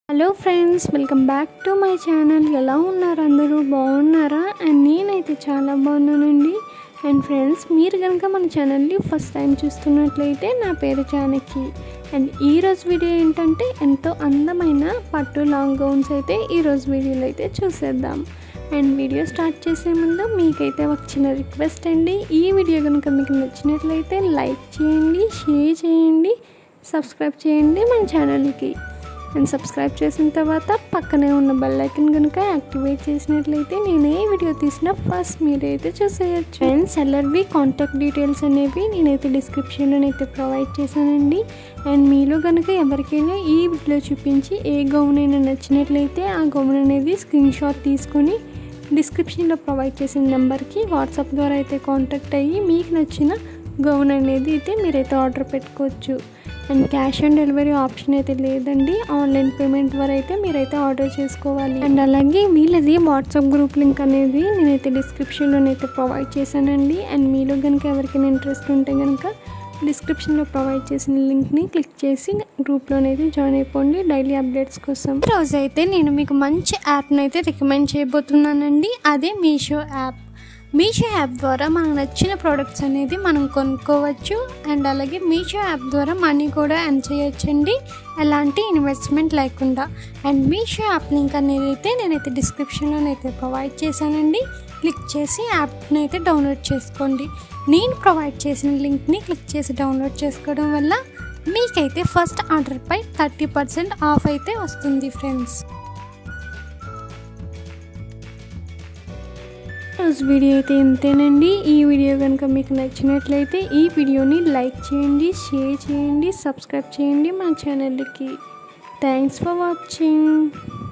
hello friends welcome back to my channel ఎలా ఉన్నారు అందరూ బాగున్నారా అండ్ నేనైతే చాలా బాగున్నానండి అండ్ ఫ్రెండ్స్ మీరు కనుక మన ఛానల్ని ఫస్ట్ టైం చూస్తున్నట్లయితే నా పేరు జానకి అండ్ ఈరోజు వీడియో ఏంటంటే ఎంతో అందమైన పట్టు లాంగ్ గౌన్స్ అయితే ఈరోజు వీడియోలో అయితే చూసేద్దాం అండ్ వీడియో స్టార్ట్ చేసే ముందు మీకైతే ఒక చిన్న రిక్వెస్ట్ అండి ఈ వీడియో కనుక మీకు నచ్చినట్లయితే లైక్ చేయండి షేర్ చేయండి సబ్స్క్రైబ్ చేయండి మన ఛానల్కి అండ్ సబ్స్క్రైబ్ చేసిన తర్వాత పక్కనే ఉన్న బెల్ ఐకన్ కనుక యాక్టివేట్ చేసినట్లయితే నేను ఏ వీడియో తీసినా ఫస్ట్ మీరైతే చూసేయచ్చు అండ్ సెల్లర్వి కాంటాక్ట్ డీటెయిల్స్ అనేవి నేనైతే డిస్క్రిప్షన్లోనైతే ప్రొవైడ్ చేశానండి అండ్ మీలో కనుక ఎవరికైనా ఈ వీడియో చూపించి ఏ గౌన్ అయినా నచ్చినట్లయితే ఆ గౌన్ అనేది స్క్రీన్ షాట్ తీసుకొని డిస్క్రిప్షన్లో ప్రొవైడ్ చేసిన నెంబర్కి వాట్సాప్ ద్వారా అయితే కాంటాక్ట్ అయ్యి మీకు నచ్చిన గౌన్ అనేది అయితే మీరైతే ఆర్డర్ పెట్టుకోవచ్చు and cash on delivery option అయితే లేదండి ఆన్లైన్ పేమెంట్ ద్వారా అయితే మీరైతే ఆర్డర్ చేసుకోవాలి అండ్ అలాగే వీళ్ళది వాట్సాప్ గ్రూప్ లింక్ అనేది నేనైతే డిస్క్రిప్షన్లోనైతే ప్రొవైడ్ చేశానండి అండ్ మీలో కనుక ఎవరికైనా ఇంట్రెస్ట్ ఉంటే కనుక డిస్క్రిప్షన్లో ప్రొవైడ్ చేసిన లింక్ని క్లిక్ చేసి గ్రూప్లోనైతే జాయిన్ అయిపోండి డైలీ అప్డేట్స్ కోసం రోజు అయితే నేను మీకు మంచి యాప్ని అయితే రికమెండ్ చేయబోతున్నానండి అదే మీషో యాప్ మీషో యాప్ ద్వారా మనకు నచ్చిన ప్రోడక్ట్స్ అనేది మనం కొనుక్కోవచ్చు అండ్ అలాగే మీషో యాప్ ద్వారా మనీ కూడా ఎర్న్ చేయొచ్చండి ఎలాంటి ఇన్వెస్ట్మెంట్ లేకుండా అండ్ మీషో యాప్ లింక్ అనేది అయితే నేనైతే డిస్క్రిప్షన్లోనైతే ప్రొవైడ్ చేశానండి క్లిక్ చేసి యాప్ని అయితే డౌన్లోడ్ చేసుకోండి నేను ప్రొవైడ్ చేసిన లింక్ని క్లిక్ చేసి డౌన్లోడ్ చేసుకోవడం వల్ల మీకైతే ఫస్ట్ ఆర్డర్పై థర్టీ పర్సెంట్ ఆఫ్ అయితే వస్తుంది ఫ్రెండ్స్ రోజు వీడియో అయితే ఇంతేనండి ఈ వీడియో కనుక మీకు నచ్చినట్లయితే ఈ వీడియోని లైక్ చేయండి షేర్ చేయండి సబ్స్క్రైబ్ చేయండి మా ఛానల్కి థ్యాంక్స్ ఫర్ వాచింగ్